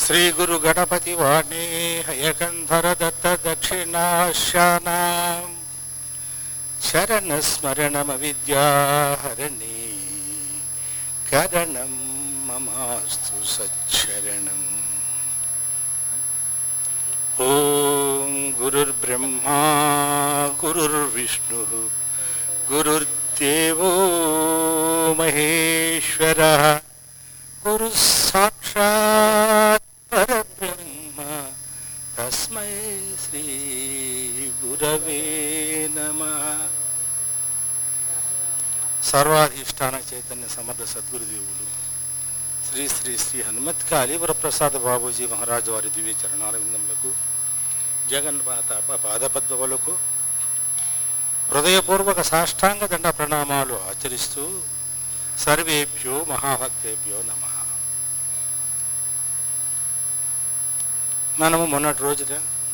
శ్రీ గురు గణపతి వాణి హయకంధర దత్త దక్షిణాశాన శరణ స్మరణమ విద్యాహరణి కరణం మమాస్తు సచ్చరణం ఓం గురుర్బ్రహ్మా గురుర్విష్ణు గురుర్దేవో మహేశ్వర గురు సాక్షాత్ పరబ్రహ్మ తస్మై శ్రీ గురవే నమ సర్వాధిష్టాన చైతన్య సమర్థ సద్గురుదేవులు శ్రీ శ్రీ శ్రీ హనుమత్ కాళీవర ప్రసాద బాబూజీ మహారాజు వారి దివ్య చరణాల విందములకు జగన్మాత పాదపద్మములకు హృదయపూర్వక సాష్టాంగ దండ ప్రణామాలు ఆచరిస్తూ సర్వేభ్యో మహాభక్తేభ్యో నమ మనము మొన్నటి రోజున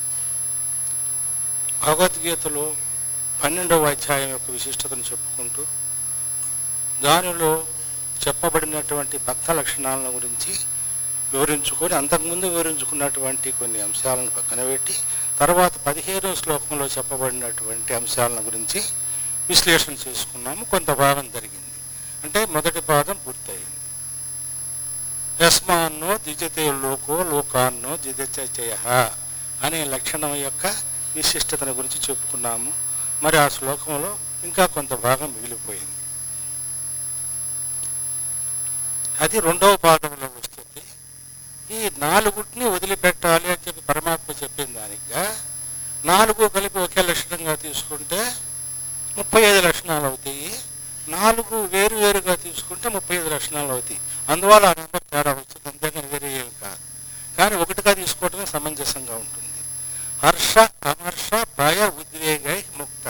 భగవద్గీతలో పన్నెండవ అధ్యాయం యొక్క విశిష్టతను చెప్పుకుంటూ దానిలో చెప్పబడినటువంటి భక్త లక్షణాలను గురించి వివరించుకొని అంతకుముందు వివరించుకున్నటువంటి కొన్ని అంశాలను పక్కన పెట్టి తర్వాత పదిహేనవ శ్లోకంలో చెప్పబడినటువంటి అంశాలను గురించి విశ్లేషణ చేసుకున్నాము కొంత భాగం జరిగింది అంటే మొదటి పాదం పూర్తయింది యస్మాన్నో ద్విజతే లోకో లోకాన్నో ద్విజచయ అనే లక్షణం యొక్క విశిష్టతను గురించి చెప్పుకున్నాము మరి ఆ శ్లోకంలో ఇంకా కొంత భాగం మిగిలిపోయింది అది రెండవ పాదంలో వస్తుంది ఈ నాలుగుటిని వదిలిపెట్టాలి అని చెప్పి పరమాత్మ చెప్పిన దానిగా నాలుగు కలిపి ఒకే లక్షణంగా తీసుకుంటే ముప్పై ఐదు లక్షణాలు అవుతాయి నాలుగు వేరు వేరుగా తీసుకుంటే ముప్పై ఐదు లక్షణాలు అవుతాయి అందువల్ల ఆ నెంబర్ తేడా వస్తుంది అంతేగాని వేరే ఏమి కాదు కానీ ఒకటిగా తీసుకోవటమే సమంజసంగా ఉంటుంది హర్ష అమర్ష భయ ఉద్వేగై ముక్త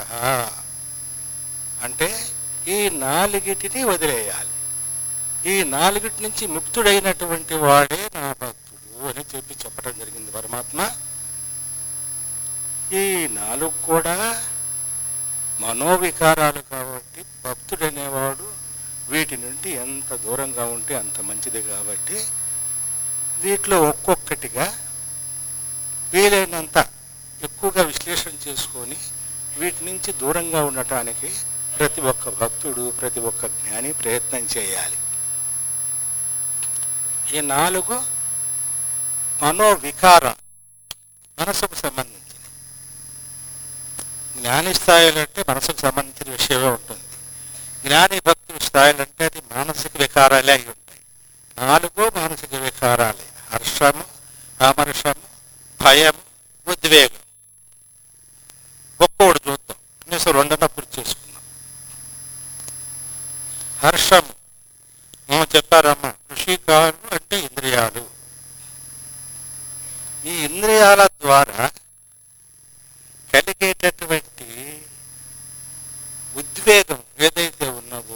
అంటే ఈ నాలుగిటిని వదిలేయాలి ఈ నాలుగిటి నుంచి ముక్తుడైనటువంటి వాడే నా భక్తుడు అని చెప్పి చెప్పడం జరిగింది పరమాత్మ ఈ నాలుగు కూడా మనోవికారాలు కాబట్టి భక్తుడనేవాడు వీటి నుండి ఎంత దూరంగా ఉంటే అంత మంచిది కాబట్టి వీటిలో ఒక్కొక్కటిగా వీలైనంత ఎక్కువగా విశ్లేషణ చేసుకొని వీటి నుంచి దూరంగా ఉండటానికి ప్రతి ఒక్క భక్తుడు ప్రతి ఒక్క జ్ఞాని ప్రయత్నం చేయాలి ఈ నాలుగు మనోవికారం మనసుకు సంబంధించినవి జ్ఞాని స్థాయిలో అంటే మనసుకు సంబంధించిన విషయమే ఉంటుంది జ్ఞాని భక్తుల స్థాయిలో అంటే అది మానసిక వికారాలే అయి ఉంటాయి నాలుగు మానసిక వికారాలే హర్షము అమర్షము భయము ఉద్వేగం ఒక్కోడు చూద్దాం కనీసం రెండన్నా పూర్తి చేసుకున్నాం హర్షము ఏమో చెప్పారమ్మా కృషికాలు అంటే ఇంద్రియాలు ఈ ఇంద్రియాల ద్వారా కలిగేటటువంటి ఉద్వేగం ఏదైతే ఉన్నదో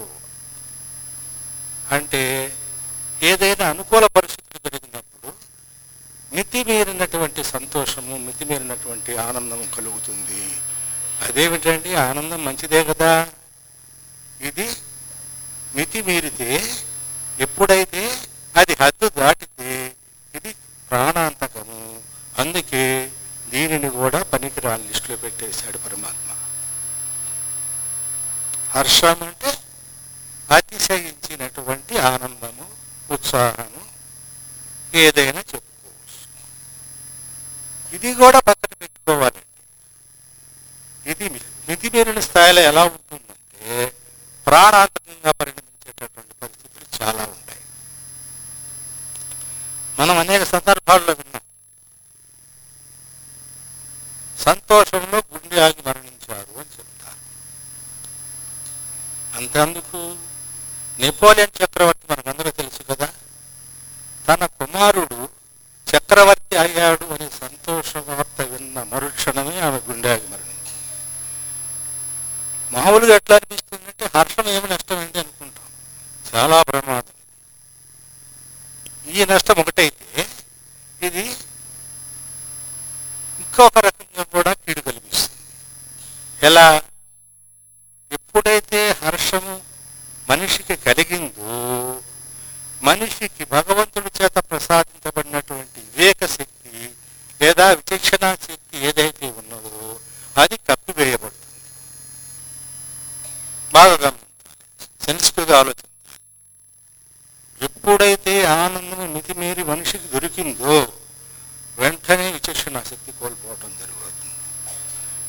అంటే ఏదైనా అనుకూల పరిస్థితులు జరిగినప్పుడు మితిమీరినటువంటి సంతోషము మితిమీరినటువంటి ఆనందం కలుగుతుంది అదేమిటండి ఆనందం మంచిదే కదా ఇది మితి మీరితే ఎప్పుడైతే అది హద్దు దాటితే ఇది ప్రాణాంతకము అందుకే దీనిని కూడా పనికిరాని లిస్టులో పెట్టేశాడు పరమాత్మ హర్షం అంటే అతిశయించినటువంటి ఆనందము ఉత్సాహము ఏదైనా చెప్పుకోవచ్చు ఇది కూడా పక్కన పెట్టుకోవాలండి ఇది మితిమీరిన స్థాయిలో ఎలా ఉంటుందంటే ప్రాణాంతకంగా పరిణమించేటటువంటి పరిస్థితులు చాలా ఉంటాయి మనం అనేక సందర్భాల్లో విన్నాం సంతోషంలో గుండె ఆగి మరణించారు అని చెప్తారు అంతేందుకు నెపోలియన్ చక్రవర్తి మనకందరూ తెలుసు కదా తన కుమారుడు చక్రవర్తి అయ్యాడు అనే సంతోష వార్త విన్న మరుక్షణమే ఆమె గుండె ఆగి మరణించింది మామూలుగా ఎట్లా అనిపిస్తుందంటే హర్షం ఏమి నష్టం ఏంటి అనుకుంటాం చాలా ప్రమాదం ఈ నష్టం ఒకటైతే ఇది ఇంకొక రకంగా కూడా కీడు కల్పిస్తుంది ఎలా ఎప్పుడైతే హర్షము మనిషికి కలిగిందో మనిషికి భగవంతుడి చేత ప్రసాదించబడినటువంటి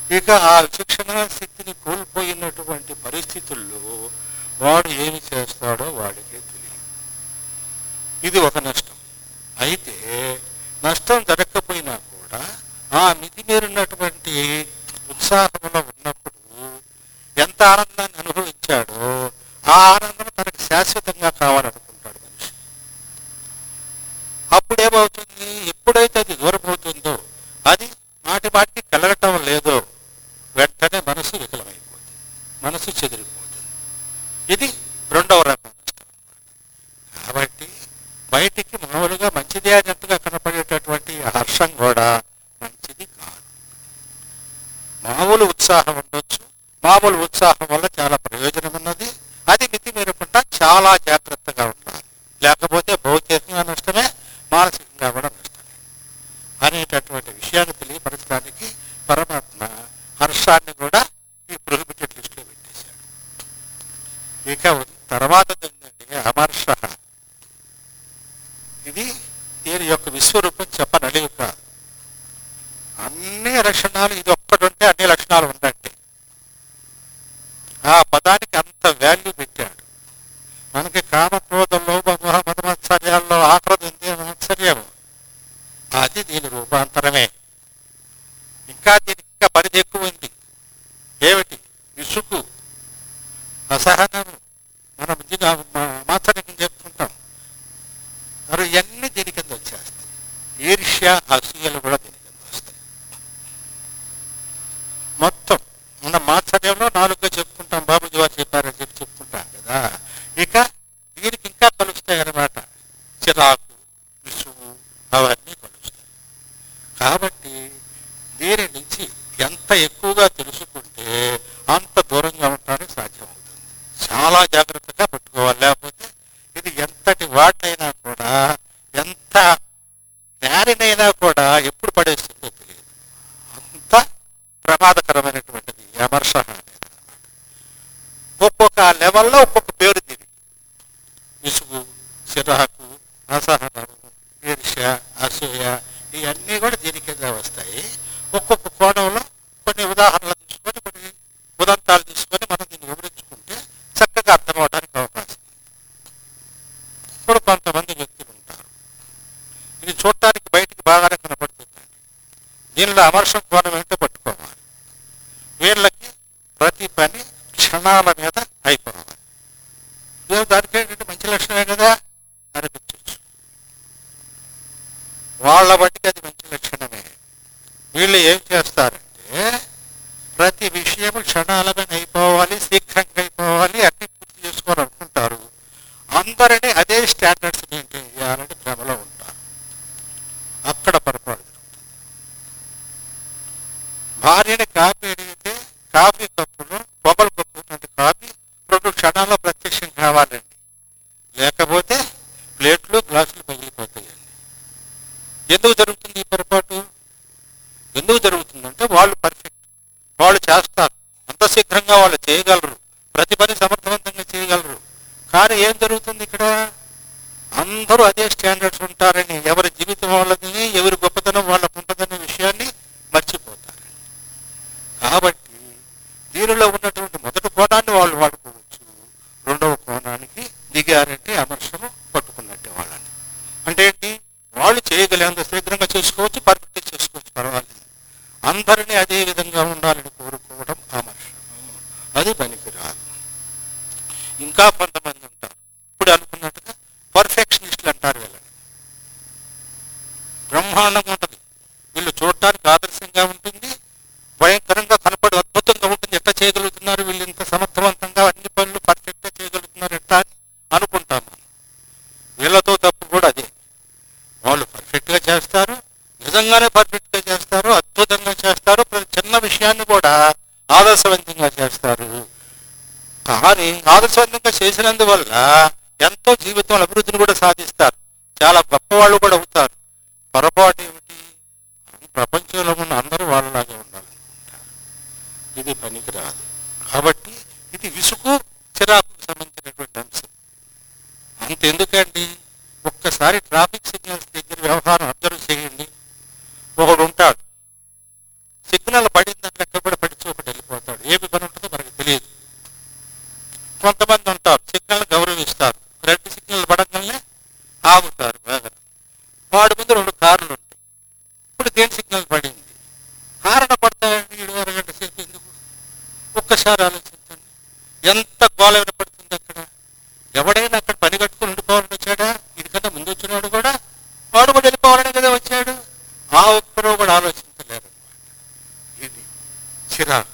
ఇక ఆ విచక్షణ శక్తిని కోల్పోయినటువంటి పరిస్థితుల్లో వాడు ఏమి చేస్తాడో వాడికే తెలియదు ఇది ఒక నష్టం అయితే నష్టం జరగకపోయినా కూడా ఆ మితిమీరినటువంటి ఉత్సాహంలో ఉన్నప్పుడు ఎంత ఆనందాన్ని అనుభవించాడో ఆ ఆనందం తనకు శాశ్వతంగా కావాలనుకుంటాడు మనిషి అప్పుడేమవుతుంది ఎప్పుడైతే అది దూరమవుతుందో అది మాటి మాటికి కలగటం లేదో వెంటనే మనసు వికలమైపోతుంది మనసు చెదిరిపోతుంది ఇది రెండవ రకం నష్టం అన్నమాట. కాబట్టి బయటికి మామూలుగా మంచిదే అన్నట్టుగా కనపడేటటువంటి ఆ హర్షం కూడా మంచిది కాదు మామూలు ఉత్సాహం ఉండొచ్చు మామూలు ఉత్సాహం వల్ల చాలా ప్రయోజనం ఉన్నది అది మితి మీరకుండా చాలా జాగ్రత్తగా ఉండాలి లేకపోతే భౌతికంగా నష్టమే మానసికంగా కూడా నష్టమే అనేటటువంటి విషయాన్ని తెలియపరచడానికి పరమాత్మ హర్షాన్ని కూడా ఈ ప్రొహిబిటెడ్ లిస్ట్లో పెట్టేశాడు ఇక తర్వాత ఏంటంటే అమర్ష ఇది దీని యొక్క విశ్వరూపం చెప్పనలివి కాదు అన్ని లక్షణాలు ఇది ఒక్కటి ఉంటే అన్ని లక్షణాలు ఉన్నట్టే ఆ పదానికి అంత వాల్యూ పెట్టాడు మనకి కామక్రోధ లోభ మోహ మతమత్సర్యాల్లో ఆకృతి ఉంది ఆశ్చర్యం అది దీని రూపాంతరమే ఇంకా దీనికి ఇంకా పరిధి ఎక్కువ ఉంది ఏమిటి విసుగు అసహనము మనం ముందుగా మాత్రం చెప్పుకుంటాం మరి ఇవన్నీ దీని కింద వచ్చేస్తాయి ఈర్ష్య అసూయలు కూడా దీని కింద వస్తాయి మొత్తం మన మాత్సర్యంలో నాలుగుగా చెప్పుకుంటాం బాబుజీ వారు చెప్పారని చెప్పి చెప్పుకుంటాం కదా ఇక దీనికి ఇంకా కలుస్తాయి అన్నమాట చిరాకు విసుగు అవన్నీ కలుస్తాయి కాబట్టి దీని నుంచి ఎంత ఎక్కువగా తెలుసుకుంటే అంత దూరంగా ఉండడానికి సాధ్యమవుతుంది చాలా జాగ్రత్తగా పట్టుకోవాలి లేకపోతే ఇది ఎంతటి వాటినైనా కూడా ఎంత దారినైనా కూడా ఎప్పుడు పడేస్తుందో తెలియదు అంత ప్రమాదకరమైనటువంటిది అమర్ష అనేది అన్నమాట. ఒక్కొక్క లెవెల్లో ఒక్కొక్క పేరు దీనికి విసుగు చిరాకు అసహనము ఈర్ష్య అసూయ ఇవన్నీ కూడా దీని కింద వస్తాయి ఒక్కొక్క కోణంలో కొన్ని ఉదాహరణలు తీసుకొని కొన్ని ఉదంతాలు తీసుకొని మనం దీన్ని వివరించుకుంటే చక్కగా అర్థం అవడానికి అవకాశం ఉంది. ఇప్పుడు కొంతమంది వ్యక్తులు ఉంటారు ఇది చూడటానికి బయటికి బాగానే కనపడుతుందండి దీనిలో అమర్షం కోణం ఏంటో పట్టుకోవాలి వీళ్ళకి ప్రతి పని క్షణాల మీద అయిపోవాలి ఇదే దానికి ఏంటంటే మంచి లక్షణమే కదా అనిపించవచ్చు వాళ్ళ బట్టికి అది మంచి లక్షణమే వీళ్ళు ఏం చేస్తారంటే ప్రతి విషయము క్షణాలుగా అయిపోవాలి శీఘ్రంగా అయిపోవాలి అన్ని పూర్తి చేసుకోవాలి అనుకుంటారు అందరినీ అదే స్టాండర్డ్స్ మెయింటైన్ చేయాలని భ్రమలో ఉంటారు అక్కడ పొరపాటు జరుగుతుంది. భార్యని కాఫీ అడిగితే కాఫీ కప్పులో పొగలు కప్పున్నట్టు కాఫీ రెండు క్షణాల్లో ప్రత్యక్షం కావాలండి లేకపోతే ప్లేట్లు గ్లాసులు పగిలిపోతాయండి ఎందుకు జరుగుతుంది ఈ పొరపాటు ఎందుకు జరుగుతుందంటే వాళ్ళు పర్ఫెక్ట్ వాళ్ళు చేస్తారు అంత శీఘ్రంగా వాళ్ళు చేయగలరు ప్రతి పని సమర్థవంతంగా చేయగలరు కానీ ఏం జరుగుతుంది ఇక్కడ అందరూ అదే స్టాండర్డ్స్ ఉంటారని ఎవరి జీవితం వాళ్ళని ఎవరి గొప్పతనం వాళ్ళకు ఉంటుందనే విషయాన్ని మర్చిపోతారండి కాబట్టి దీనిలో ఉన్నటువంటి మొదటి కోణాన్ని వాళ్ళు వాడుకోవచ్చు రెండవ కోణానికి దిగారంటే అమర్షము పట్టుకున్నట్టే వాళ్ళని అంటే ఏంటి వాళ్ళు చేయగలేంత శీఘ్రంగా చేసుకోవచ్చు పర్ఫెక్ట్ చేసుకోవచ్చు పర్వాలేదు అందరినీ అదే విధంగా ఉండాలని కోరుకోవడం అమర్షము అది పనికిరాదు ఇంకా కొంతమంది ఉంటారు ఇప్పుడు అనుకున్నట్టుగా పర్ఫెక్షనిస్టులు అంటారు వీళ్ళని బ్రహ్మాండంగా ఉంటుంది వీళ్ళు చూడటానికి ఆదర్శంగా ఉంటుంది భయంకరంగా కనపడి అద్భుతంగా ఉంటుంది ఎట్లా చేయగలుగుతున్నారు వీళ్ళు ఇంత సమర్థవంతంగా అన్ని పనులు పర్ఫెక్ట్గా చేయగలుగుతున్నారు ఎట్లా అని అనుకుంటాం మనం వీళ్ళతో తప్పు కూడా అదే వాళ్ళు పర్ఫెక్ట్గా చేస్తారు నిజంగానే పర్ఫెక్ట్గా చేస్తారు అద్భుతంగా చేస్తారు ప్రతి చిన్న విషయాన్ని కూడా ఆదర్శవంతంగా చేస్తారు కానీ ఆదర్శవంతంగా చేసినందువల్ల ఎంతో జీవితంలో అభివృద్ధిని కూడా సాధిస్తారు చాలా గొప్పవాళ్ళు కూడా అవుతారు పొరపాటు ఏమిటి ప్రపంచంలో ఉన్న అందరూ వాళ్ళలాగే ఉండాలనుకుంటారు ఇది పనికిరాదు కాబట్టి ఇది విసుగు చిరాకుకు సంబంధించినటువంటి అంశం అంతెందుకండి ఒక్కసారి ట్రాఫిక్ సిగ్నల్స్ దగ్గర వ్యవహారం అబ్జర్వ్ చేయండి ఒకడు ఉంటాడు సిగ్నల్ పడిందని లెక్క కూడా కొంతమంది ఉంటారు సిగ్నల్ గౌరవిస్తారు రెడ్ సిగ్నల్ పడగానే ఆగుతారు బాగా వాడి ముందు రెండు కార్లు ఉంటాయి ఇప్పుడు దేని సిగ్నల్ పడింది కారణ పడతాయండి ఏడు అరగంట సేపు ఎందుకు ఒక్కసారి ఆలోచించండి ఎంత గోల వినపడుతుంది అక్కడ ఎవడైనా అక్కడ పని కట్టుకుని ఉండిపోవాలని వచ్చాడా ఇదికన్నా ముందు వచ్చినాడు కూడా వాడు కూడా వెళ్ళిపోవాలని కదా వచ్చాడు ఆ ఒక్కరో కూడా ఆలోచించలేరు ఇది చిరాకు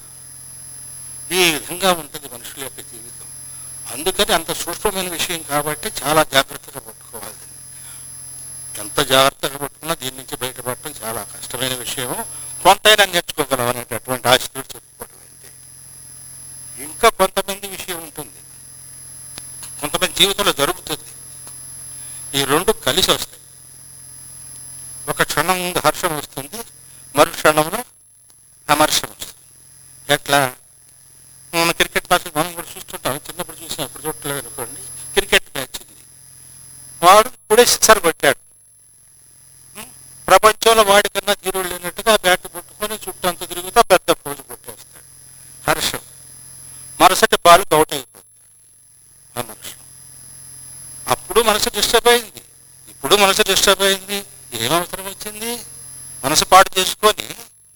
ఈ విధంగా ఉంటుంది మనుషుల యొక్క జీవితం అందుకని అంత సూక్ష్మమైన విషయం కాబట్టి చాలా జాగ్రత్తగా పట్టుకోవాలి దీన్ని. ఎంత జాగ్రత్తగా పట్టుకున్నా దీని నుంచి బయటపడటం చాలా కష్టమైన విషయం కొంతైనా నేర్చుకోగలం అనేటటువంటి ఆశతో చెప్పుకోవడం అంతే ఇంకా కొంతమంది విషయం ఉంటుంది కొంతమంది జీవితంలో జరుగుతుంది ఈ రెండు కలిసి వస్తాయి ఒక క్షణం ముందు హర్షం వస్తుంది మరు క్షణంలో అమర్షం వస్తుంది ఎట్లా మన క్రికెట్ మ్యాచ్ మనం కూడా చూస్తుంటాం చిన్నప్పుడు చూసినా ఇప్పుడు చూడలేదు అనుకోండి క్రికెట్ మ్యాచ్ ఉంది వాడు ఇప్పుడే సిక్సర్ కొట్టాడు ఉం? ప్రపంచంలో వాడికన్నా తీరుడు లేనట్టుగా బ్యాట్ పట్టుకొని చుట్టూ అంత తిరుగుతా పెద్ద పోజు కొట్టేస్తాడు హర్షం మరుసటి బాల్ అవుట్ అయిపోతుంది అమర్షం అప్పుడు మనసు డిస్టర్బ్ అయింది ఇప్పుడు మనసు డిస్టర్బ్ అయింది ఏం అవసరం వచ్చింది మనసు పాడు చేసుకొని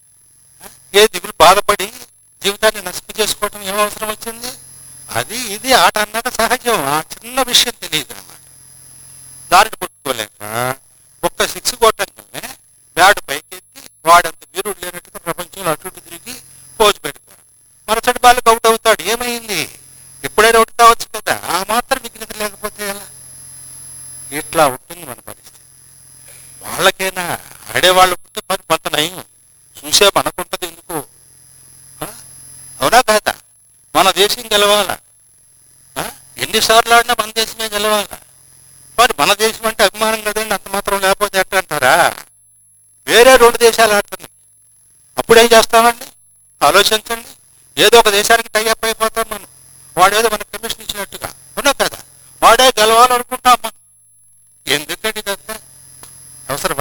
ఏ దిగులు బాధపడి జీవితాన్ని నష్టం చేసుకోవటం ఏం అవసరం వచ్చింది అది ఇది ఆట అన్నాక సహజం ఆ చిన్న విషయం తెలియదు అన్నమాట దారిని పుట్టుకోలేక ఒక్క సిక్స్ కొట్టంగానే బ్యాట్ పైకెత్తి వాడంత వీరుడు లేనట్టుగా ప్రపంచంలో అటు ఇటు తిరిగి పోజు పెడతాడు మరుసటి బాల్కి అవుట్ అవుతాడు ఏమైంది ఎప్పుడైనా అవుట్ కావచ్చు కదా ఆ మాత్రం విఘ్నత లేకపోతే ఎలా ఇట్లా ఉంటుంది మన పరిస్థితి వాళ్ళకైనా ఆడేవాళ్ళు ఉంటే మరి కొంత నయం చూసే మనకుంటది ఎందుకు ఆ? అవునా కాదా మన దేశం గెలవాలా ఆ? ఎన్నిసార్లు ఆడినా మన దేశమే గెలవాలా మరి మన దేశం అంటే అభిమానం కదండి అంత మాత్రం లేకపోతే ఎట్ట అంటారా వేరే రెండు దేశాలు ఆడుతున్నాయి అప్పుడేం చేస్తామండి ఆలోచించండి ఏదో ఒక దేశానికి టైఅప్ అయిపోతాం మనం వాడేదో మనకు కమిషన్ ఇచ్చినట్టుగా అవునా కదా వాడే గెలవాలనుకుంటాం మనం ఎందుకండి ఇదంతా అవసరమా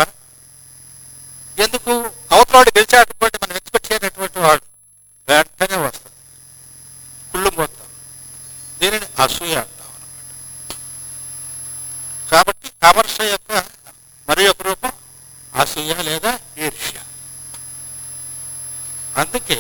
ఎందుకు అవతలవాడు గెలిచేటటువంటి మనం ఎక్స్పెక్ట్ చేయనటువంటి వాడు వెంటనే వస్తుంది కుళ్ళు పోతాం దీనిని అసూయ అంటాం అన్నమాట కాబట్టి అమర్ష యొక్క మరి ఒక రూపం అసూయ లేదా ఈర్ష్య అందుకే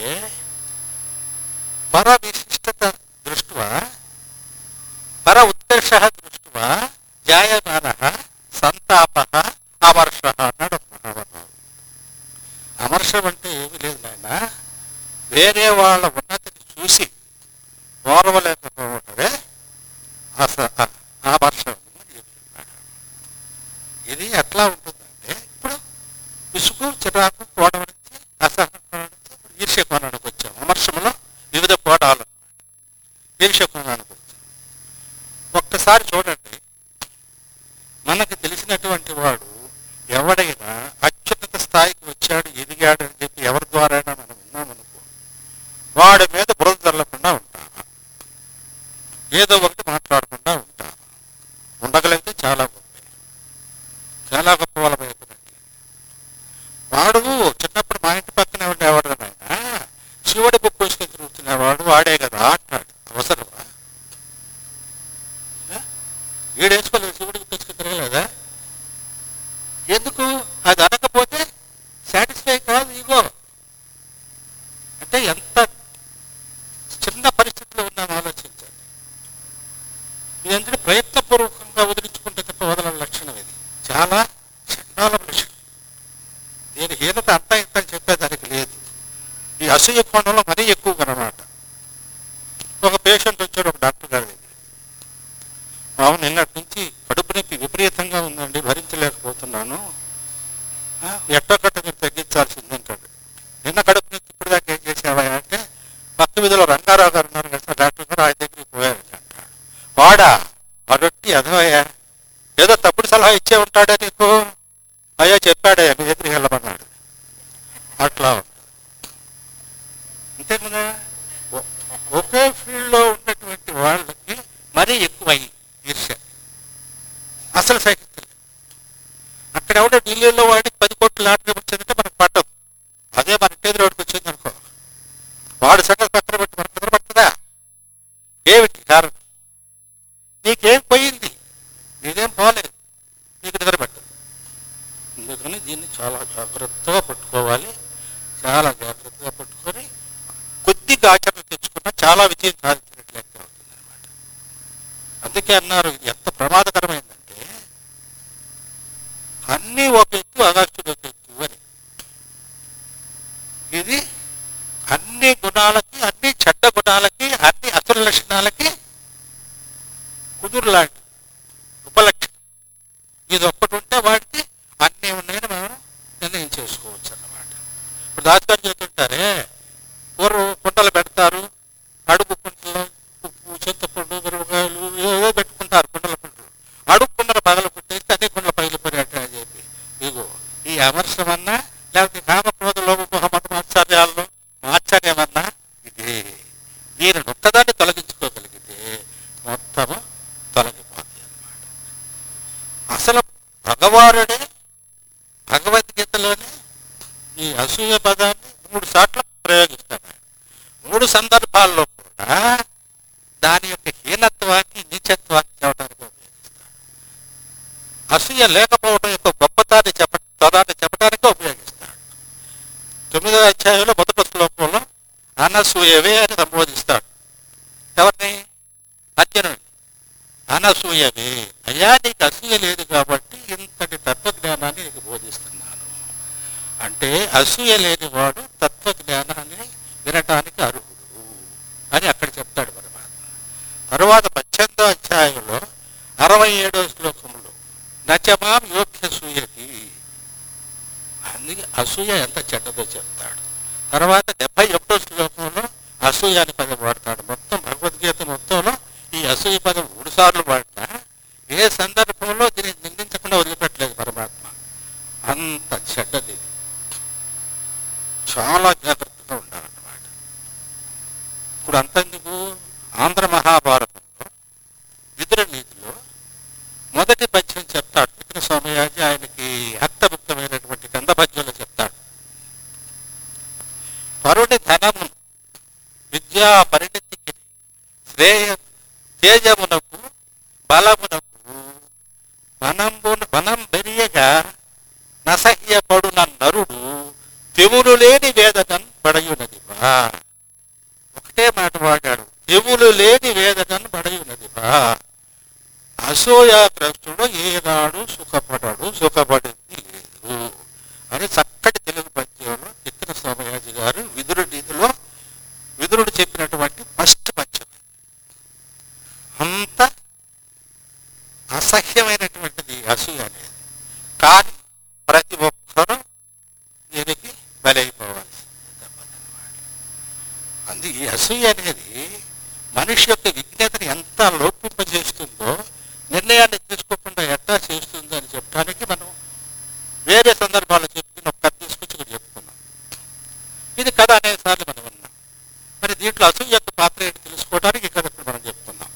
పర విశిష్టత దృష్ట్యా పర ఉత్కర్ష దృష్ట్యా జాయమాన సంతాప అమర్ష అన్నాడు మహావతారు అమర్షం అంటే ఏమి లేదు నాయన వేరే వాళ్ళ ఉన్నతిని చూసి ఓర్వలేకపోవటమే అస అమర్షం అని చెప్తున్నాడు. ఇది ఎట్లా ఉంటుందంటే ఇప్పుడు విసుగు చిరాకు కోణం నుంచి అసహనం నుంచి ఇప్పుడు ఈర్ష్య కోణానికి వచ్చాం అమర్షంలో వివిధ కోణాలు ఈర్ష్య కోణానికి వచ్చాం ఒక్కసారి చూడండి మనకు తెలిసినటువంటి వాడు ఎవడైనా అత్యున్నత స్థాయికి వచ్చాడు ఎదిగాడు అని చెప్పి ఎవరి ద్వారా మనం విన్నామనుకో వాడి మీద బురద తల్లకుండా ఉంటామా ఏదో ఒకటి మాట్లాడకుండా ఉంటామా ఉండగలిగితే చాలా గొప్ప చాలా గొప్ప వాళ్ళం అయిపోయినట్టు వాడు చిన్నప్పుడు మా ఇంటి పక్కనే ఉండేవాడు నాయన శివుడి బుక్ వేసుకొని తిరుగుతున్నవాడు వాడే కదా అంటాడు అవసరమా వీడేసుకోలేదు శివుడికి తెచ్చుకుని తిరగలేదా ఎందుకు అది అనకపోతే సాటిస్ఫై కాదు ఇగో అంటే ఎంత చిన్న పరిస్థితిలో ఉన్నాను ఆలోచించండి ఇదంటే ప్రయత్నపూర్వకంగా వదిలించుకుంటే తప్ప వదలని లక్షణం ఇది చాలా చండాల లక్షణం దీని హీనత అంతా ఇంత అని చెప్పేదానికి లేదు ఈ అసూయ కోణంలో మరీ ఎక్కువ అనమాట ఒక పేషెంట్ వచ్చాడు ఒక డాక్టర్ గారి దగ్గర అవును నిన్నటి నుంచి కడుపు నొప్పి విపరీతంగా ఉందండి భరించలేకపోతున్నాను ఆ, ఎట్టొక్కట మీరు తగ్గించాల్సిందంటాడు నిన్న కడుపు నొప్పి ఇప్పుడు దాకా ఏం చేసావా అంటే పక్క వీధిలో రంగారావు గారు ఉన్నారు కదా డాక్టర్ గారు ఆయన దగ్గరికి పోయారంట అంటాడు వాడా వాడొట్టి అదవయ్యా ఏదో తప్పుడు సలహా ఇచ్చే ఉంటాడా నీకు అయ్యా చెప్పాడయ్యా మీ దగ్గరికి వెళ్ళమన్నాడు అట్లా ఉంటుంది. అంతే కదా ఒ- ఒకే ఫీల్డ్లో ఉన్నటువంటి వాళ్ళకి మరీ ఎక్కువ అయ్యి ఈర్ష్య అసలు సైకిల్ అక్కడ ఎవడో ఢిల్లీలో వాడికి పది కోట్లు లాటరీ వచ్చిందంటే మనకు పట్టదు అదే మన ఇంటి రోడ్డుకి వచ్చింది అనుకో వాడు సంగతి పక్కన పెట్టి మనకు నిద్ర పడుతుందా ఏమిటి కారణం కొద్దిగా ఆచరణ తెచ్చుకున్నా చాలా విజయం సాధించినట్లు లెక్క అవుతుంది అనమాట అందుకే అన్నారు ఇది ఎంత ప్రమాదకరమైందంటే అన్నీ ఒక ఎత్తు అగస్త్యుడు ఒక ఎత్తు అని ఇది అన్ని గుణాలకి అన్ని చెడ్డ గుణాలకి అన్ని అసుర లక్షణాలకి కుదురులాంటి ఉపలక్షణం ఇది ఒక్కటి ఉంటే వాడికి అన్నీ ఉన్నాయని మనం నిర్ణయం చేసుకోవచ్చు అన్నమాట ఇప్పుడు దాచుకొని చెప్తుంటారే పూర్వం కుండలు పెడతారు అడుగు కుండలు ఉప్పు చింతపండు మిరపకాయలు ఏవో పెట్టుకుంటారు కుండల కుండలు అడుగు కుండలు పగల పుట్టేస్తే అదే కుండలు పగిలిపోయినట్టు అని చెప్పి ఇగో ఈ అమర్శం అన్నా లేకపోతే కామక్రోధ లోప మత ఆచార్యాల్లో ఆచార్యమన్నా ఇది దీని ఒక్కదాన్ని తొలగించుకోగలిగితే మొత్తము తొలగిపోతాయి అన్నమాట అసలు భగవానుడే భగవద్గీతలోనే ఈ అసూయ పదాన్ని మూడు సార్లు ప్రయోగిస్తాడు ఆయన. మూడు సందర్భాల్లో కూడా దాని యొక్క హీనత్వాన్ని నీచత్వాన్ని చెప్పడానికి ఉపయోగిస్తాడు అసూయ లేకపోవడం యొక్క గొప్పతాన్ని చెప్ప పదాన్ని చెప్పడానికి ఉపయోగిస్తాడు తొమ్మిదవ అధ్యాయంలో మొదటి శ్లోకంలో అనసూయవే అని సంబోధిస్తాడు ఎవరిని అర్జునుడిని అనసూయవే అయ్యా నీకు అసూయ లేదు కాబట్టి ఇంతటి తత్వజ్ఞానాన్ని నీకు బోధిస్తున్నాను అంటే అసూయ లేనివాడు తత్వజ్ఞానాన్ని వినటానికి అర్హుడు అని అక్కడ చెప్తాడు పరమాత్మ తరువాత పద్దెనిమిదో అధ్యాయంలో అరవై ఏడో శ్లోకంలో నచమాం యోగ్య సూయతి అందుకే అసూయ ఎంత చెడ్డదో చెప్తాడు తర్వాత డెబ్బై ఒకటో శ్లోకంలో అసూయ అని పదం వాడతాడు మొత్తం భగవద్గీత మొత్తంలో ఈ అసూయ పదం మూడు సార్లు వాడినా ఏ సందర్భంలో దీన్ని నిందించకుండా వదిలిపెట్టలేదు పరమాత్మ అంత చెడ్డది ఇది. చాలా జాగ్రత్తగా ఉండాలన్నమాట ఇప్పుడు అంతెందుకు ఆంధ్ర మహాభారతంలో విదుర నీతిలో మొదటి పద్యం చెప్తాడు విక్ర స్వామియాజీ ఆయనకి అర్థముక్తమైనటువంటి గంధపద్యంలో చెప్తాడు పరుడి ధనము విద్యా పరిణతికి శ్రేయ తేజమునకు బలమునకు వనంబు వనం బెరియగా నసహ్యపడున నరుడు తెవులు లేని వేదనను పడయునది బా ఒకటే మాట వాడాడు తెవులు లేని వేదనను పడయునది బా అసూయాగ్రస్తుడు ఏనాడు సుఖపడడు సుఖపడింది లేదు అని చక్కటి తెలుగు పద్యంలో చిత్ర సోమయాజి గారు విదురు నీతిలో విదురుడు చెప్పినటువంటి ఫస్ట్ పద్యం అంత అసహ్యమైనటువంటిది అసూయ అనేది కానీ ప్రతి ఒక్కరూ దీనికి బలైపోవాల్సిందే తప్పదన్నమాట అందు ఈ అసూయ అనేది మనిషి యొక్క విజ్ఞతని ఎంత లోపింపజేస్తుందో నిర్ణయాన్ని తీసుకోకుండా ఎట్లా చేస్తుందో అని చెప్పడానికి మనం వేరే సందర్భాలు చెప్పుకుని ఒక కథ తీసుకొచ్చి ఇక్కడ చెప్పుకున్నాం ఇది కథ అనేక సార్లు మనం విన్నాం మరి దీంట్లో అసూయ యొక్క పాత్ర ఏంటి తెలుసుకోవడానికి ఇక్కడ ఇప్పుడు మనం చెప్పుకుందాం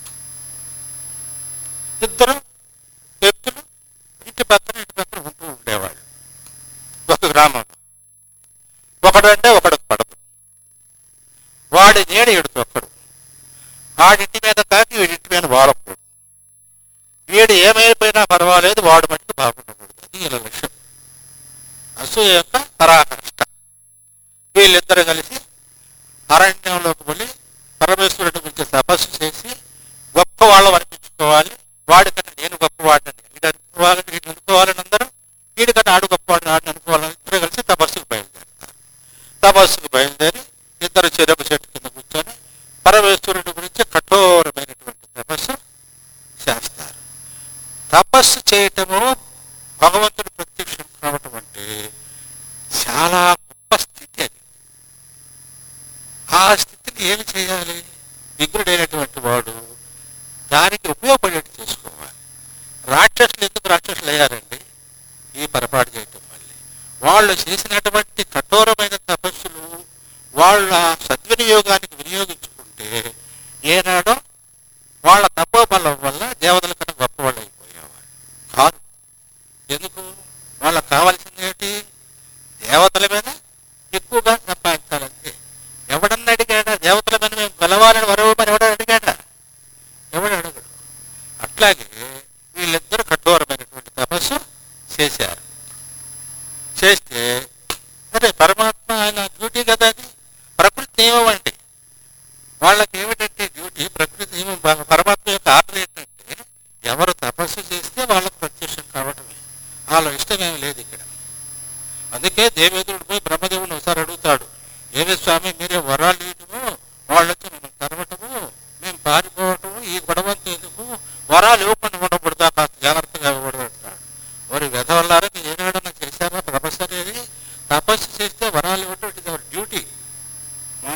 ఇద్దరు వ్యక్తులు ఇంటి పక్కన ఇంటి పక్కన ఉంటూ ఉండేవాళ్ళు ఒక గ్రామంలో ఒకడు అంటే ఒకడు పడదు వాడి నీడ ఈడుతూ ఒక్కడు వాడింటి మీద కాకి వీడింటి మీద వాడకూడదు వీడు ఏమైపోయినా పర్వాలేదు వాడు మటుకు బాగుండకూడదు అది వీళ్ళ లక్ష్యం అసూయ యొక్క పరాకాష్ట వీళ్ళిద్దరు కలిసి అరణ్యంలోకి వెళ్ళి పరమేశ్వరుడి గురించి తపస్సు చేసి గొప్ప వాళ్ళం అనిపించుకోవాలి వాడికన్నా నేను గొప్పవాడిని వీడు అనుకోవాలని వీడు అనుకోవాలని అందరూ వీడికన్నా ఆడు గొప్పవాడిని ఆడిని అనుకోవాలని ఇద్దరు కలిసి తపస్సుకు బయలుదేరుతారు తపస్సుకు బయలుదేరి ఇద్దరు చెరుకు చెట్టు కింద కూర్చొని పరమేశ్వరుడి గురించి కఠోరమైనటువంటి తపస్సు చేస్తారు తపస్సు చేయటము భగవంతుడు ప్రత్యక్షం కావటం అంటే చాలా గొప్ప స్థితి అది ఆ స్థితిని ఏమి చేయాలి విగ్రుడైనటువంటి వాడు దానికి ఉపయోగపడేట్టు చేసుకోవాలి రాక్షసులు ఎందుకు రాక్షసులు అయ్యారండి ఈ పొరపాటు చేయటం వల్లే వాళ్ళు చేసినటువంటి కఠోరమైన తపస్సులు వాళ్ళ సద్వినియోగానికి వినియోగించుకుంటే ఏనాడో వాళ్ళ తపోబలం వల్ల దేవతల కన్నా గొప్పవాళ్ళు అయిపోయేవాళ్ళు కాదు ఎందుకు వాళ్ళకి కావాల్సింది ఏంటి దేవతల మీద ఎక్కువగా సంపాదించాలంటే ఎవడన్నా అడిగాడా దేవతల మీద మేము గెలవాలని వరవమని ఎవడ అడిగాడా ఎవడు అడగడు అట్లాగే వీళ్ళిద్దరూ కఠోరమైనటువంటి తపస్సు చేశారు చేస్తే సరే పరమాత్మ ఆయన డ్యూటీ కదా అది ప్రకృతి నియమం అండి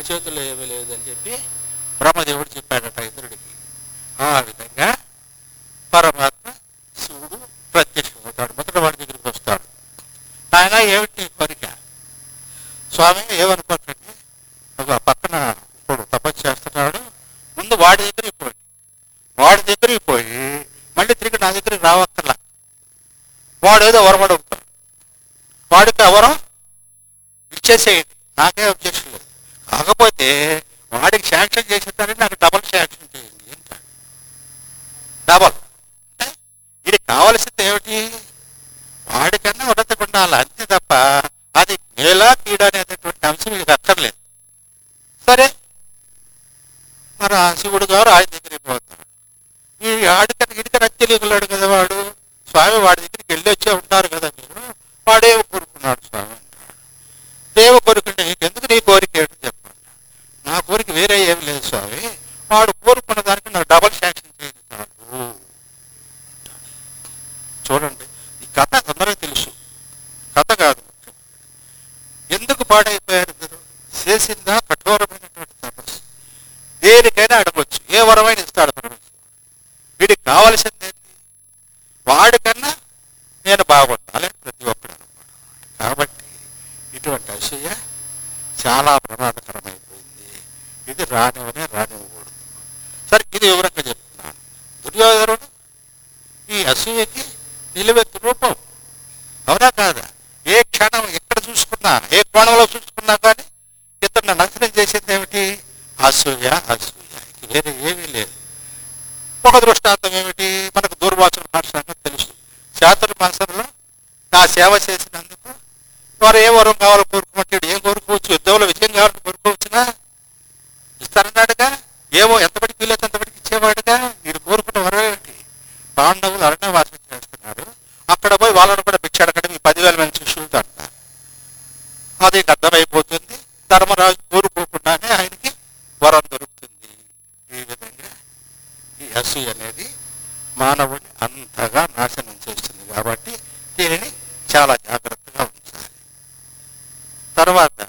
చేతుల్లో ఏమీ లేదని చెప్పి బ్రహ్మదేవుడు చెప్పాడట ఇతరుడికి ఆ విధంగా పరమాత్మ శివుడు ప్రత్యక్షమవుతాడు మొదట వాడి దగ్గరికి వస్తాడు ఆయన ఏమిటి నీ కోరిక స్వామి ఏమనుకోకండి ఒక పక్కన ఇప్పుడు తపస్సు చేస్తున్నాడు ముందు వాడి దగ్గరికి పోయి వాడి దగ్గరికి పోయి మళ్ళీ తిరిగి నా దగ్గరికి రావక్కర్లా వాడు ఏదో వరమడుగుతాడు వాడికి ఎవరో ఇచ్చేసేయండి నాకే అబ్జెక్షన్ లేదు కాకపోతే వాడికి శాంక్షన్ చేసేదాన్ని నాకు డబల్ శాంక్షన్ చేయండి అంటాడు డబల్ అంటే ఇది కావలసింది ఏమిటి వాడికన్నా ఉన్నత ఉండాలి అంతే తప్ప అది మేలా కీడ అనేటటువంటి అంశం ఇది అక్కర్లేదు సరే మరి ఆ శివుడు గారు ఆయన దగ్గరికి పోతాడు ఈ ఆడికన్నా ఇడికని అత్యలిగులాడు కదా వాడు స్వామి వాడి దగ్గరికి వెళ్ళి వచ్చే ఉంటారు కదా మీరు వాడే కోరుకున్నాడు స్వామి అంటాడు దేవ కోరికంటే నీకెందుకు నీ కోరిక ఏంటో చెప్పండి నా కోరిక వేరే ఏం లేదు స్వామి వాడు కోరుకున్న దానికి నాకు డబల్ శాంక్షన్ చేయండి చాలు చూడండి ఈ కథ అందరికీ తెలుసు కథ కాదు ముఖ్యం. ఎందుకు పాడైపోయారు ఇద్దరు చేసిందా కఠోరమైనటువంటి తపస్సు దేనికైనా అడగవచ్చు ఏ వరమైనా ఇస్తాడు పరమేశ్వరుడు వీడికి కావలసింది ఏంటి వాడికన్నా నేను బాగుండాలి ప్రతి ఒక్కడు అనుకోవడం కాబట్టి ఇటువంటి అసూయ చాలా ప్రమాదకరమైపోయింది ఇది రానివనే రానివ్వకూడదు సరే ఇది వివరంగా చెప్తున్నాను దుర్యోధనుడు ఈ అసూయకి నిలువెత్తు రూపం అవునా కాదా ఏ క్షణం ఎక్కడ చూసుకున్నా ఏ కోణంలో చూసుకున్నా కానీ ఇతను నాశనం చేసింది ఏమిటి అసూయ అసూయ ఇక వేరే ఏమీ లేదు ఒక దృష్టాంతం ఏమిటి మనకు దూర్వాసన భాష సంగతి తెలుసు చాతుర్మాసంలో నా సేవ చేసినందుకు వారు ఏ వరం కావాలో కోరుకోమంటాడు ఏం కోరుకోవచ్చు యుద్ధంలో విజయం కావాలని కోరుకోవచ్చునా ఇస్తారన్నాడుగా ఏమో ఎంతబడికి వీలైతే అంతబడికి ఇచ్చేవాడుగా వీడు కోరుకున్న వరం ఏమిటి పాండవులు అరణ్యవాసం చేస్తున్నారు అక్కడ పోయి వాళ్ళని కూడా భిక్ష అడగడం ఈ పదివేల మంది శిష్యులతో అంటారు అది అర్థమైపోతుంది ధర్మరాజు కోరుకోకుండానే ఆయనకి వరం దొరుకుతుంది ఈ విధంగా ఈ అసూయ అనేది మానవుని అంతగా నాశనం చేస్తుంది కాబట్టి దీనిని చాలా జాగ్రత్తగా ఉంచాలి తర్వాత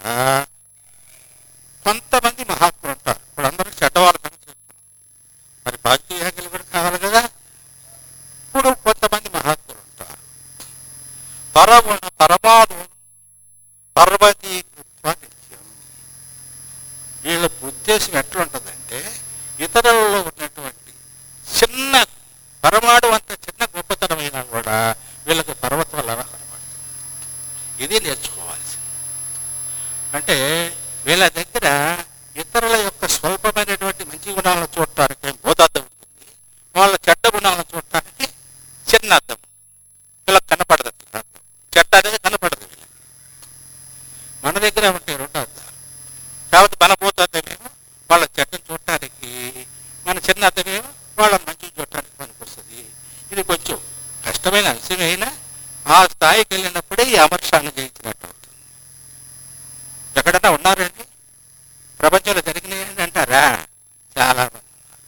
కొంతమంది మహాత్ములు ఉంటారు ఇప్పుడు అందరూ చెడ్డవాళ్ళు కనుక చెప్తున్నాం మరి భాగ్యాలు కూడా కావాలి కదా ఇప్పుడు కొంతమంది మహాత్ములు ఉంటారు పరగుణ పరమాణు పర్వతీ నిత్యం వీళ్ళ ఉద్దేశం ఎట్లుంటుందంటే ఇతరులలో ఉన్నటువంటి చిన్న పరమాడు అంత చిన్న గొప్పతనమైనా కూడా వీళ్ళకి పర్వతాలలా కనబడుతుంది ఇది నేర్చుకోవాల్సింది అంటే వీళ్ళ దగ్గర ఇతరుల యొక్క స్వల్పమైనటువంటి మంచి గుణాలను చూడటానికి బోధార్థం ఉంటుంది వాళ్ళ చెడ్డ గుణాలను చూడటానికి చిన్న అర్థం వీళ్ళకి కనపడదు చిన్న అర్థం చెడ్డ అనేది కనపడదు వీళ్ళకి మన దగ్గర ఉంటాయి రెండు అర్థాలు కాబట్టి మన బోధార్థమేమో వాళ్ళ చెడ్డను చూడటానికి మన చిన్న అర్థమేమో వాళ్ళ మంచి చూడటానికి పనికొస్తుంది ఇది కొంచెం కష్టమైన అంశమైనా ఆ స్థాయికి వెళ్ళినప్పుడే ఈ అమర్షాన్ని జయించినట్టు అవుతుంది ఎక్కడన్నా ఉన్నారండి ప్రపంచంలో జరిగినాయండి అంటారా చాలా మంది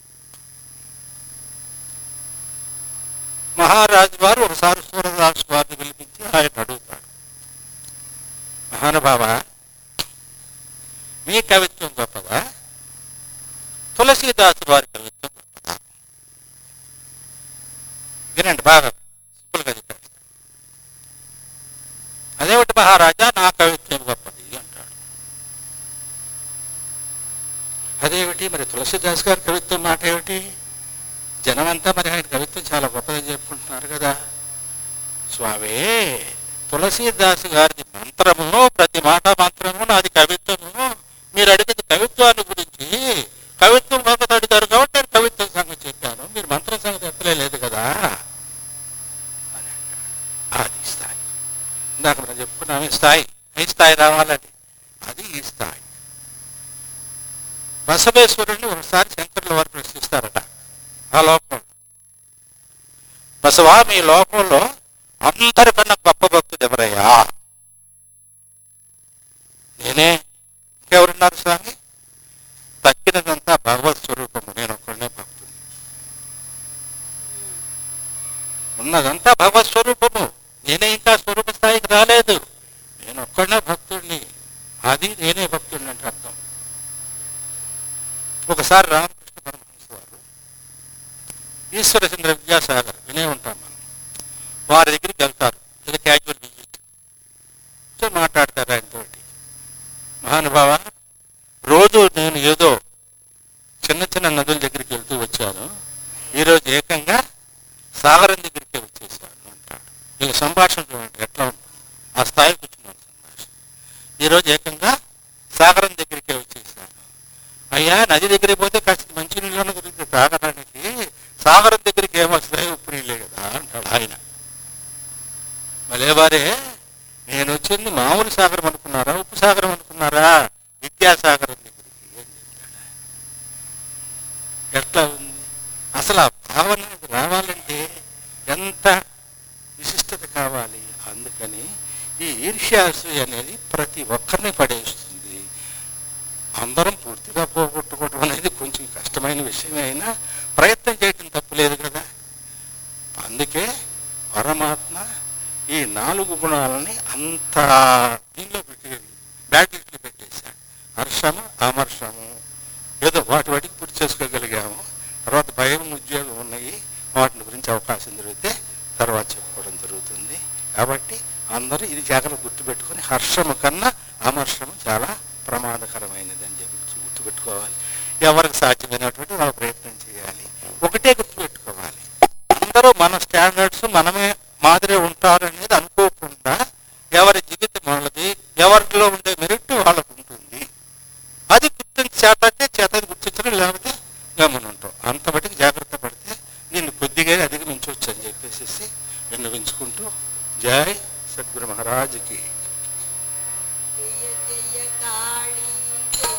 మహారాజు వారు ఒకసారి సూరదాసు వారిని పిలిపించి ఆయన అడుగుతాడు మహానుభావ మీ కవిత్వం గొప్పదా తులసీదాసు వారి కవిత్వం గొప్పదా వినండి బాగా సింపుల్గా చెప్పాడు అదేమిటి మహారాజా నా కవిత్వం గొప్పది అంటాడు అదేమిటి మరి తులసిదాస్ గారి కవిత్వం మాట ఏమిటి జనమంతా మరి ఆయన కవిత్వం చాలా గొప్పదని చెప్పుకుంటున్నారు కదా స్వామి తులసీదాస్ గారి మంత్రము ప్రతి మాట మంత్రము నాది కవిత్వము మీరు అడిగింది కవిత్వాన్ని గురించి కవిత్వం గొప్పది అడిగారు కాబట్టి నేను కవిత్వం సంగతి చెప్పాను మీరు మంత్రం సంగతి ఎత్తలేదు కదా అని అన్నాడు. అది స్థాయి ఇందాక మనం చెప్పుకున్నాం ఈ స్థాయి ఈ స్థాయి రావాలని అది ఈ స్థాయి బసవేశ్వరుని ఒకసారి శంకరుల వారు ప్రశ్నిస్తారట ఆ లోకంలో బసవా మీ లోకంలో అందరికన్నా గొప్ప భక్తుడు ఎవరయ్యా నేనే ఇంకెవరున్నారు స్వామి తక్కినదంతా భగవత్ స్వరూపము నేను ఒక్కడనే భక్తుడు ఉన్నదంతా భగవత్ స్వరూపము నేనే ఇంకా స్వరూప స్థాయికి రాలేదు నేను ఒక్కడనే భక్తుడిని అది నేనే భక్తుడిని అంటే అర్థం ఒకసారి రామకృష్ణ పరమహంస వారు ఈశ్వరచంద్ర విద్యాసాగర్ వినే ఉంటాం మనం వారి దగ్గరికి వెళ్తారు ఇది క్యాజువల్ విజిట్ సో మాట్లాడతారు ఆయనతోటి మహానుభావ రోజు నేను ఏదో చిన్న చిన్న నదుల దగ్గరికి వెళ్తూ వచ్చాను ఈరోజు ఏకంగా సాగరం దగ్గరికి వచ్చేసాను అంటాడు వీళ్ళ సంభాషణ చూడండి ఎట్లా ఉంటుంది ఆ స్థాయికి వచ్చిన సంభాషణ ఈరోజు ఏకంగా సాగరం దగ్గరికే వచ్చేసాను అయ్యా నది దగ్గరికి పోతే కాస్త మంచి నీళ్ళను గురించి తాగడానికి సాగరం దగ్గరికి ఏమొస్తాయి ఉప్పు నీళ్ళే కదా అంటాడు ఆయన భలేవారే నేను వచ్చింది మామూలు సాగరం అనుకున్నారా ఉప్పు సాగరం అనుకున్నారా విద్యాసాగరం దగ్గరికి అని చెప్పాడు ఆయన. ఎట్లా ఉంది అసలు ఆ భావన రావాలంటే ఎంత విశిష్టత కావాలి అందుకని ఈ ఈర్ష్యాసు అనేది ప్రతి ఒక్కరిని పడేస్తుంది అందరం పూర్తిగా పోగొట్టుకోవడం అనేది కొంచెం కష్టమైన విషయమే అయినా ప్రయత్నం చేయటం తప్పులేదు కదా అందుకే పరమాత్మ ఈ నాలుగు గుణాలని అంత దీనిలో పెట్టి బ్యాటరీలో పెట్టేశాడు హర్షము అమర్షము ఏదో వాటి వాటికి పూర్తి చేసుకోగలిగాము తర్వాత భయం ఉద్యోగం ఉన్నాయి వాటిని గురించి అవకాశం దొరికితే తర్వాత చెప్పుకోవడం జరుగుతుంది కాబట్టి అందరూ ఇది జాగ్రత్త గుర్తుపెట్టుకొని హర్షము కన్నా అమర్షము చాలా ప్రమాదకరమైనది అని చెప్పి గుర్తుపెట్టుకోవాలి ఎవరికి సాధ్యమైనటువంటి వాళ్ళు ప్రయత్నం చేయాలి ఒకటే గుర్తుపెట్టుకోవాలి అందరూ మన స్టాండర్డ్స్ మనమే మాదిరి ఉంటారు అనేది అనుకోకుండా ఎవరి జీవితం వాళ్ళది ఎవరిలో ఉండే మెరిట్ వాళ్ళకు ఉంటుంది అది గుర్తించి చేతంటే చేత గుర్తించడం లేకపోతే గమని ఉంటాం అంత బట్టి జాగ్రత్త పడితే దీన్ని కొద్దిగా అధిగమించవచ్చు అని చెప్పేసి విన్నవించుకుంటూ జై సద్గురు మహారాజుకి